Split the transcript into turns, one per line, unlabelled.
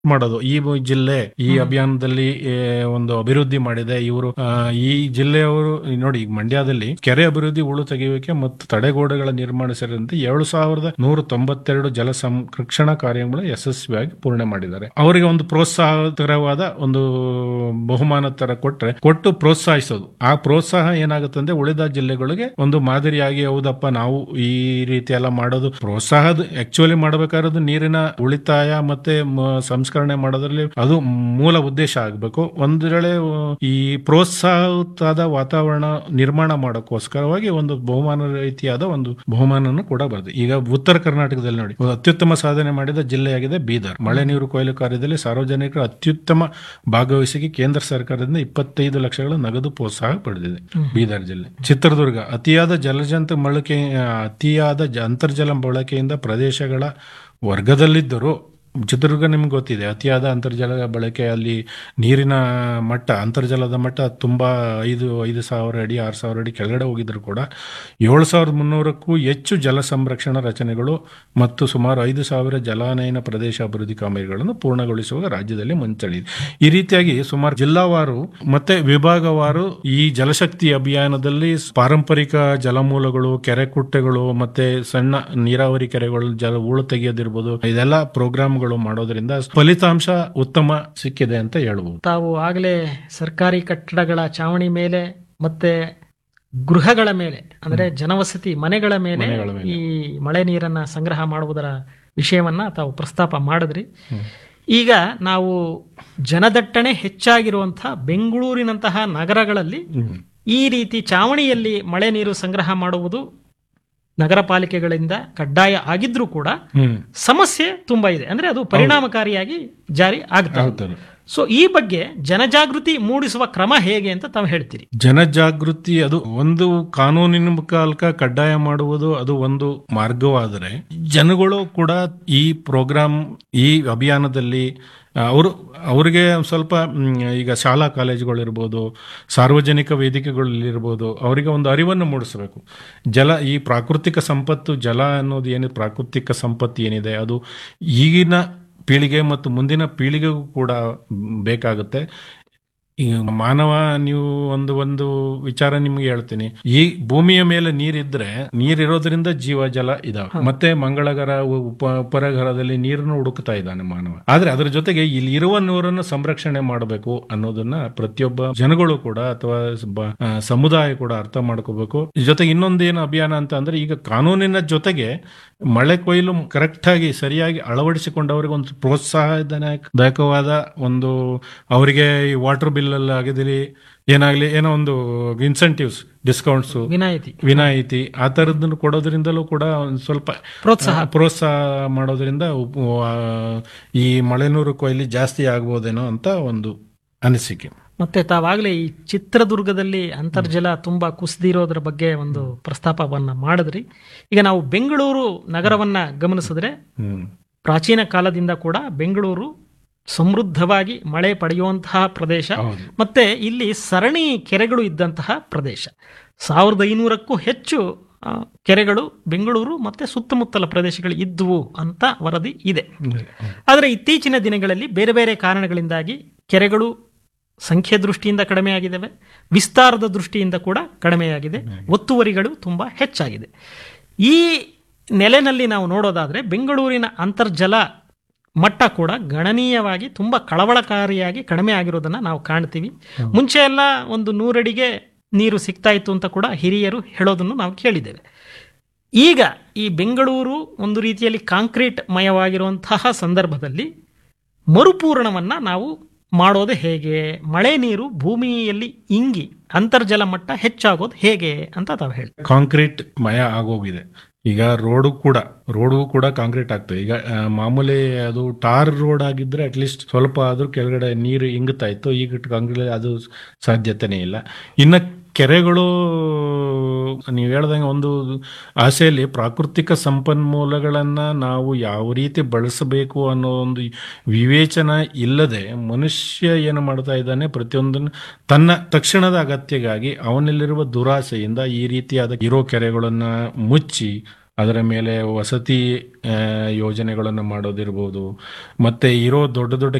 ಮಾಡೋದು ಈ ಬ- ಜಿಲ್ಲೆ ಈ ಅಭಿಯಾನದಲ್ಲಿ ಏ, ಒಂದು ಅಭಿವೃದ್ಧಿ ಮಾಡಿದೆ ಇವರು ಈ ಜಿಲ್ಲೆಯವರು ಈ ನೋಡಿ ಈಗ ಮಂಡ್ಯದಲ್ಲಿ ಕೆರೆ ಅಭಿವೃದ್ಧಿ ಉಳು ತೆಗೆಯುವಿಕೆ ಮತ್ತು ತಡೆಗೋಡೆಗಳ ನಿರ್ಮಾಣ ಸೇರಿದಂತೆ ಏಳು ಸಾವಿರದ ನೂರ ತೊಂಬತ್ತೆರಡು ಜಲ ಸಂರಕ್ಷಣಾ ಕಾರ್ಯಗಳು ಯಶಸ್ವಿಯಾಗಿ ಪೂರ್ಣ ಮಾಡಿದ್ದಾರೆ ಅವರಿಗೆ ಒಂದು ಪ್ರೋತ್ಸಾಹಕರವಾದ ಒಂದು ಬಹುಮಾನ ತರ ಕೊಟ್ರೆ ಕೊಟ್ಟು ಪ್ರೋತ್ಸಾಹಿಸೋದು ಆ ಪ್ರೋತ್ಸಾಹ ಏನಾಗುತ್ತೆ ಅಂದ್ರೆ ಉಳಿದ ಜಿಲ್ಲೆಗಳಿಗೆ ಒಂದು ಮಾದರಿಯಾಗಿ ಹೌದಪ್ಪ ನಾವು ಈ ರೀತಿ ಎಲ್ಲ ಮಾಡೋದು ಪ್ರೋತ್ಸಾಹದ ಆಕ್ಚುಲಿ ಮಾಡಬೇಕಾಗಿರೋದು ನೀರಿನ ಉಳಿತಾಯ ಮತ್ತೆ ಮ- ಸಂಸ್ಕರಣೆ ಮಾಡೋದ್ರಲ್ಲಿ ಅದು ಮೂಲ ಉದ್ದೇಶ ಆಗಬೇಕು ಒಂದ್ ವೇಳೆ ಆ, ಈ ಪ್ರೋತ್ಸಾಹದ ವಾತಾವರಣ ನಿರ್ಮಾಣ ಮಾಡೋಕ್ಕೋಸ್ಕರವಾಗಿ ಒಂದು ಬಹುಮಾನ ರೀತಿಯಾದ ಒಂದು ಬಹುಮಾನನು ಕೂಡ ಬರ್ತದೆ ಈಗ ಉತ್ತರ ಕರ್ನಾಟಕದಲ್ಲಿ ನೋಡಿ ಒಂದು ಅತ್ಯುತ್ತಮ ಸಾಧನೆ ಮಾಡಿದ ಜಿಲ್ಲೆಯಾಗಿದೆ ಬೀದರ್ ಮಳೆ ನೀರು ಕೊಯ್ಲು ಕಾರ್ಯದಲ್ಲಿ ಸಾರ್ವಜನಿಕರ ಅತ್ಯುತ್ತಮ ಭಾಗವಹಿಸಿಗೆ ಕೇಂದ್ರ ಸರ್ಕಾರದಿಂದ ಇಪ್ಪತ್ತೈದು ಲಕ್ಷಗಳ ನಗದು ಪ್ರೋತ್ಸಾಹ ಪಡೆದಿದೆ ಬೀದರ್ ಜಿಲ್ಲೆ ಚಿತ್ರದುರ್ಗ ಅತಿಯಾದ ಜಲಜಂತು ಬಳಕೆ ಅತಿಯಾದ ಜ- ಅಂತರ್ಜಲ ಬಳಕೆಯಿಂದ ಪ್ರದೇಶಗಳ ವರ್ಗದಲ್ಲಿದ್ದರೂ ಚಿತ್ರದುರ್ಗ ನಿಮ್ಗೆ ಗೊತ್ತಿದೆ ಅತಿಯಾದ ಅಂತರ್ಜಲ ಬಳಕೆ ಅಲ್ಲಿ ನೀರಿನ ಮಟ್ಟ ಅಂತರ್ಜಲದ ಮಟ್ಟ ತುಂಬಾ ಐದು ಐದು ಸಾವಿರ ಅಡಿ ಆರು ಸಾವಿರ ಅಡಿ ಕೆಳಗಡೆ ಹೋಗಿದ್ರು ಕೂಡ ಏಳು ಸಾವಿರದ ಮುನ್ನೂರಕ್ಕೂ ಹೆಚ್ಚು ಜಲ ಸಂರಕ್ಷಣಾ ರಚನೆಗಳು ಮತ್ತು ಸುಮಾರು ಐದು ಸಾವಿರ ಜಲಾನಯನ ಪ್ರದೇಶ ಅಭಿವೃದ್ಧಿ ಕಾಮಗಾರಿಗಳನ್ನು ಪೂರ್ಣಗೊಳಿಸುವ ರಾಜ್ಯದಲ್ಲಿ ಮುಂಚಳಿದೆ ಈ ರೀತಿಯಾಗಿ ಸುಮಾರು ಜಿಲ್ಲಾವಾರು ಮತ್ತೆ ವಿಭಾಗವಾರು ಈ ಜಲಶಕ್ತಿ ಅಭಿಯಾನದಲ್ಲಿ ಪಾರಂಪರಿಕ ಜಲಮೂಲಗಳು ಕೆರೆ ಕುಟ್ಟೆಗಳು ಮತ್ತೆ ಸಣ್ಣ ನೀರಾವರಿ ಕೆರೆಗಳು ಜಲ ಹೂಳು ತೆಗೆಯೋದಿರ್ಬೋದು ಇದೆಲ್ಲ ಪ್ರೋಗ್ರಾಮ್ಗಳು ಮಾಡೋದ್ರಿಂದ ಫಲಿತಾಂಶ ಉತ್ತಮ ಸಿಕ್ಕಿದೆ ಅಂತ ಹೇಳ್ಬೋದು
ತಾವು ಆಗಲೇ ಸರ್ಕಾರಿ ಕಟ್ಟಡಗಳ ಚಾವಣಿ ಮೇಲೆ ಮತ್ತೆ ಗೃಹಗಳ ಮೇಲೆ ಅಂದ್ರೆ ಜನವಸತಿ ಮನೆಗಳ ಮೇಲೆ
ಮನೆಗಳ ಮೇಲೆ.
ಈ ಮಳೆ ನೀರನ್ನ ಸಂಗ್ರಹ ಮಾಡುವುದರ ವಿಷಯವನ್ನ ತಾವು ಪ್ರಸ್ತಾಪ ಮಾಡಿದ್ರಿ ಈಗ ನಾವು ಜನದಟ್ಟಣೆ ಹೆಚ್ಚಾಗಿರುವಂತಹ ಬೆಂಗಳೂರಿನಂತಹ ನಗರಗಳಲ್ಲಿ ಈ ರೀತಿ ಚಾವಣಿಯಲ್ಲಿ ಮಳೆ ನೀರು ಸಂಗ್ರಹ ಮಾಡುವುದು ನಗರ ಪಾಲಿಕೆಗಳಿಂದ ಕಡ್ಡಾಯ ಆಗಿದ್ರೂ ಕೂಡ
ಹ್ಮ್
ಸಮಸ್ಯೆ ತುಂಬಾ ಇದೆ ಅಂದ್ರೆ ಅದು ಪರಿಣಾಮಕಾರಿಯಾಗಿ ಜಾರಿ ಆಗ್ತಾ ಇದೆ
ಹೌದು.
ಸೊ ಈ ಬಗ್ಗೆ ಜನಜಾಗೃತಿ ಮೂಡಿಸುವ ಕ್ರಮ ಹೇಗೆ ಅಂತ ತಾವು ಹೇಳ್ತೀರಿ
ಜನಜಾಗೃತಿ ಅದು ಒಂದು ಕಾನೂನಿನ ಮುಖಾಂತರ ಕಡ್ಡಾಯ ಮಾಡುವುದು ಅದು ಒಂದು ಮಾರ್ಗವಾದರೆ ಜನಗಳು ಕೂಡ ಈ ಪ್ರೋಗ್ರಾಮ್ ಈ ಅಭಿಯಾನದಲ್ಲಿ ಅವರು ಅವರಿಗೆ ಸ್ವಲ್ಪ ಮ್, ಈಗ ಶಾಲಾ ಕಾಲೇಜುಗಳಿರ್ಬೋದು ಸಾರ್ವಜನಿಕ ವೇದಿಕೆಗಳಿರ್ಬೋದು ಅವರಿಗೆ ಒಂದು ಅರಿವನ್ನು ಮೂಡಿಸಬೇಕು ಜಲ ಈ ಪ್ರಾಕೃತಿಕ ಸಂಪತ್ತು ಜಲ ಅನ್ನೋದು ಏನಿದೆ ಪ್ರಾಕೃತಿಕ ಸಂಪತ್ತು ಏನಿದೆ ಅದು ಈಗಿನ ಪೀಳಿಗೆ ಮತ್ತು ಮುಂದಿನ ಪೀಳಿಗೆಗೂ ಕೂಡ ಬೇಕಾಗುತ್ತೆ ಈಗ ಮಾನವ ನೀವು ಒಂದು ಒಂದು ವಿಚಾರ ನಿಮ್ಗೆ ಹೇಳ್ತೀನಿ ಈ ಭೂಮಿಯ ಮೇಲೆ ನೀರಿದ್ರೆ ನೀರಿರೋದ್ರಿಂದ ಜೀವ ಜಲ ಇದಾವೆ ಮತ್ತೆ ಮಂಗಳಗರ ಉ- ಉಪ ಉಪರಗರದಲ್ಲಿ ನೀರನ್ನು ಹುಡುಕ್ತಾ ಇದ್ದಾನೆ ಮಾನವ ಆದ್ರೆ ಅದರ ಜೊತೆಗೆ ಇಲ್ಲಿ ಇರುವ ನೀರನ್ನು ಸಂರಕ್ಷಣೆ ಮಾಡಬೇಕು ಅನ್ನೋದನ್ನ ಪ್ರತಿಯೊಬ್ಬ ಜನಗಳು ಕೂಡ ಅಥವಾ ಸ- ಬ- ಆ, ಸಮುದಾಯ ಕೂಡ ಅರ್ಥ ಮಾಡ್ಕೋಬೇಕು ಜೊತೆಗೆ ಇನ್ನೊಂದೇನು ಅಭಿಯಾನ ಅಂತ ಅಂದ್ರೆ ಈಗ ಕಾನೂನಿನ ಜೊತೆಗೆ ಮಳೆ ಕೊಯ್ಲು ಕರೆಕ್ಟ್ ಆಗಿ ಸರಿಯಾಗಿ ಅಳವಡಿಸಿಕೊಂಡವರಿಗೆ ಒಂದು ಪ್ರೋತ್ಸಾಹದಾಯಕವಾದ ಒಂದು ಅವರಿಗೆ ಈ ವಾಟರ್ ಬಿಲ್ ಅಲ್ಲಿ ಆಗಿರಲಿ ಏನಾಗ್ಲಿ ಏನೋ ಒಂದು ಇನ್ಸೆಂಟಿವ್ಸ್ ಡಿಸ್ಕೌಂಟ್ಸ್
ವಿನಾಯಿತಿ
ವಿನಾಯಿತಿ ಆ ತರದನ್ನು ಕೊಡೋದ್ರಿಂದಲೂ ಕೂಡ ಒಂದು ಸ್ವಲ್ಪ
ಪ್ರೋತ್ಸಾಹ.
ಆ, ಪ್ರೋತ್ಸಾಹ ಮಾಡೋದ್ರಿಂದ ಉಪ್- ಆ, ಈ ಮಳೆನೂರು ಕೊಯ್ಲಿ ಜಾಸ್ತಿ ಆಗ್ಬೋದೇನೋ ಅಂತ ಒಂದು ಅನಿಸಿಕೆ
ಮತ್ತೆ ತಾವಾಗಲೇ ಈ ಚಿತ್ರದುರ್ಗದಲ್ಲಿ ಅಂತರ್ಜಲ ತುಂಬಾ ಕುಸಿದಿರೋದ್ರ ಬಗ್ಗೆ ಒಂದು ಪ್ರಸ್ತಾಪವನ್ನ ಮಾಡಿದ್ರಿ ಈಗ ನಾವು ಬೆಂಗಳೂರು ನಗರವನ್ನ ಗಮನಿಸಿದ್ರೆ
ಹ್ಮ್
ಪ್ರಾಚೀನ ಕಾಲದಿಂದ ಕೂಡ ಬೆಂಗಳೂರು ಸಮೃದ್ಧವಾಗಿ ಮಳೆ ಪಡೆಯುವಂತಹ ಪ್ರದೇಶ
ಹೌದು.
ಮತ್ತೆ ಇಲ್ಲಿ ಸರಣಿ ಕೆರೆಗಳು ಇದ್ದಂತಹ ಪ್ರದೇಶ ಸಾವಿರದ ಐನೂರಕ್ಕೂ ಹೆಚ್ಚು ಆ, ಕೆರೆಗಳು ಬೆಂಗಳೂರು ಮತ್ತೆ ಸುತ್ತಮುತ್ತಲ ಪ್ರದೇಶಗಳು ಇದ್ದುವು ಅಂತ ವರದಿ ಇದೆ ಆದರೆ ಇತ್ತೀಚಿನ ದಿನಗಳಲ್ಲಿ ಬೇರೆ ಬೇರೆ ಕಾರಣಗಳಿಂದಾಗಿ ಕೆರೆಗಳು ಸಂಖ್ಯೆ ದೃಷ್ಟಿಯಿಂದ ಕಡಿಮೆಯಾಗಿದ್ದಾವೆ ವಿಸ್ತಾರದ ದೃಷ್ಟಿಯಿಂದ ಕೂಡ ಕಡಿಮೆಯಾಗಿದೆ ಒತ್ತುವರಿಗಳು ತುಂಬ ಹೆಚ್ಚಾಗಿದೆ ಈ ನೆಲೆನಲ್ಲಿ ನಾವು ನೋಡೋದಾದ್ರೆ ಬೆಂಗಳೂರಿನ ಅಂತರ್ಜಲ ಮಟ್ಟ ಕೂಡ ಗಣನೀಯವಾಗಿ ತುಂಬ ಕಳವಳಕಾರಿಯಾಗಿ ಕಡಿಮೆ ಆಗಿರೋದನ್ನ ನಾವು ಕಾಣ್ತೀವಿ ಮುಂಚೆ ಎಲ್ಲ ಒಂದು ನೂರಡಿಗೆ ನೀರು ಸಿಗ್ತಾ ಇತ್ತು ಅಂತ ಕೂಡ ಹಿರಿಯರು ಹೇಳೋದನ್ನು ನಾವು ಕೇಳಿದ್ದೇವೆ ಈಗ ಈ ಬೆಂಗಳೂರು ಒಂದು ರೀತಿಯಲ್ಲಿ ಕಾಂಕ್ರೀಟ್ ಮಯವಾಗಿರುವಂತಹ ಸಂದರ್ಭದಲ್ಲಿ ಮರುಪೂರಣವನ್ನ ನಾವು ಮಾಡೋದು ಹೇಗೆ ಮಳೆ ನೀರು ಭೂಮಿಯಲ್ಲಿ ಇಂಗಿ ಅಂತರ್ಜಲ ಮಟ್ಟ ಹೆಚ್ಚಾಗೋದು ಹೇಗೆ ಅಂತ ತಾವು ಹೇಳಿ
ಕಾಂಕ್ರೀಟ್ ಮಯ ಆಗೋಗಿದೆ ಈಗ ರೋಡು ಕೂಡ ರೋಡು ಕೂಡ ಕಾಂಕ್ರೀಟ್ ಆಗ್ತದೆ ಈಗ ಆ, ಮಾಮೂಲಿ ಅದು ಟಾರ್ ರೋಡ್ ಆಗಿದ್ರೆ ಅಟ್ಲೀಸ್ಟ್ ಸ್ವಲ್ಪ ಆದ್ರೂ ಕೆಳಗಡೆ ನೀರು ಇಂಗುತ್ತಾ ಇತ್ತು ಈಗ ಕಾಂಕ್ರೀಟ್ ಅದು ಸಾಧ್ಯತೆನೇ ಇಲ್ಲ ಇನ್ನು ಕೆರೆಗಳು ನೀವು ಹೇಳ್ದಂಗೆ ಒಂದು ಆಸೆಯಲ್ಲಿ ಪ್ರಾಕೃತಿಕ ಸಂಪನ್ಮೂಲಗಳನ್ನ ನಾವು ಯಾವ ರೀತಿ ಬಳಸಬೇಕು ಅನ್ನೋ ಒಂದು ವಿವೇಚನ ಇಲ್ಲದೆ ಮನುಷ್ಯ ಏನು ಮಾಡ್ತಾ ಇದ್ದಾನೆ ಪ್ರತಿಯೊಂದನ್ನು ತನ್ನ ತಕ್ಷಣದ ಅಗತ್ಯಗಾಗಿ ಅವನಲ್ಲಿರುವ ದುರಾಸೆಯಿಂದ ಈ ರೀತಿಯಾದ ಇರೋ ಕೆರೆಗಳನ್ನ ಮುಚ್ಚಿ ಅದರ ಮೇಲೆ ವಸತಿ ಆ, ಯೋಜನೆಗಳನ್ನು ಮಾಡೋದಿರ್ಬೋದು ಮತ್ತೆ ಇರೋ ದೊಡ್ಡ ದೊಡ್ಡ